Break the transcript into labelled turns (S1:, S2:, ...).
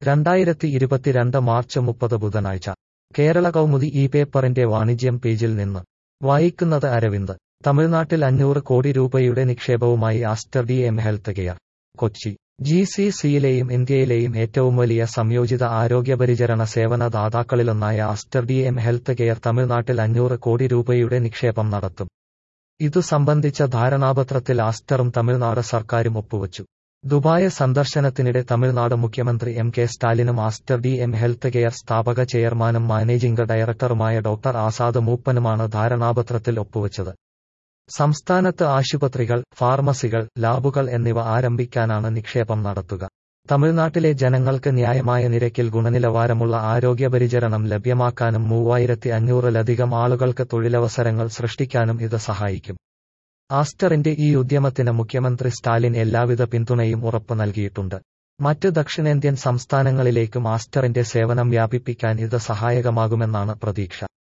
S1: രണ്ടായിരത്തി ഇരുപത്തിരണ്ട് മാർച്ച് മുപ്പത് ബുധനാഴ്ച കേരള കൗമുദി ഈ പേപ്പറിന്റെ വാണിജ്യം പേജിൽ നിന്ന് വായിക്കുന്നത് അരവിന്ദ് തമിഴ്നാട്ടിൽ അഞ്ഞൂറ് കോടി രൂപയുടെ നിക്ഷേപവുമായി Aster D M health care Kochi G C സിയിലെയും ഇന്ത്യയിലെയും ഏറ്റവും വലിയ സംയോജിത ആരോഗ്യപരിചരണ സേവന ദാതാക്കളിലൊന്നായ Aster D M health care തമിഴ്നാട്ടിൽ അഞ്ഞൂറ് കോടി രൂപയുടെ നിക്ഷേപം നടത്തും ഇതു സംബന്ധിച്ച ധാരണാപത്രത്തിൽ ആസ്റ്ററും തമിഴ്നാട് സർക്കാരും ഒപ്പുവച്ചു ദുബായ് സന്ദർശനത്തിനിടെ തമിഴ്നാട് മുഖ്യമന്ത്രി എം കെ സ്റ്റാലിനും Aster D M health care സ്ഥാപക ചെയർമാനും മാനേജിംഗ് ഡയറക്ടറുമായ ഡോക്ടർ ആസാദ് മൂപ്പനുമാണ് ധാരണാപത്രത്തിൽ ഒപ്പുവച്ചത് സംസ്ഥാനത്ത് ആശുപത്രികൾ ഫാർമസികൾ ലാബുകൾ എന്നിവ ആരംഭിക്കാനാണ് നിക്ഷേപം നടത്തുക തമിഴ്നാട്ടിലെ ജനങ്ങൾക്ക് ന്യായമായ നിരക്കിൽ ഗുണനിലവാരമുള്ള ആരോഗ്യപരിചരണം ലഭ്യമാക്കാനും മൂവായിരത്തി അഞ്ഞൂറിലധികം ആളുകൾക്ക് തൊഴിലവസരങ്ങൾ സൃഷ്ടിക്കാനും ഇത് സഹായിക്കും ആസ്റ്ററിന്റെ ഈ ഉദ്യമത്തിന് മുഖ്യമന്ത്രി സ്റ്റാലിൻ എല്ലാവിധ പിന്തുണയും ഉറപ്പു നൽകിയിട്ടുണ്ട് മറ്റ് ദക്ഷിണേന്ത്യൻ സംസ്ഥാനങ്ങളിലേക്കും ആസ്റ്ററിന്റെ സേവനം വ്യാപിപ്പിക്കാൻ ഇത് സഹായകമാകുമെന്നാണ് പ്രതീക്ഷ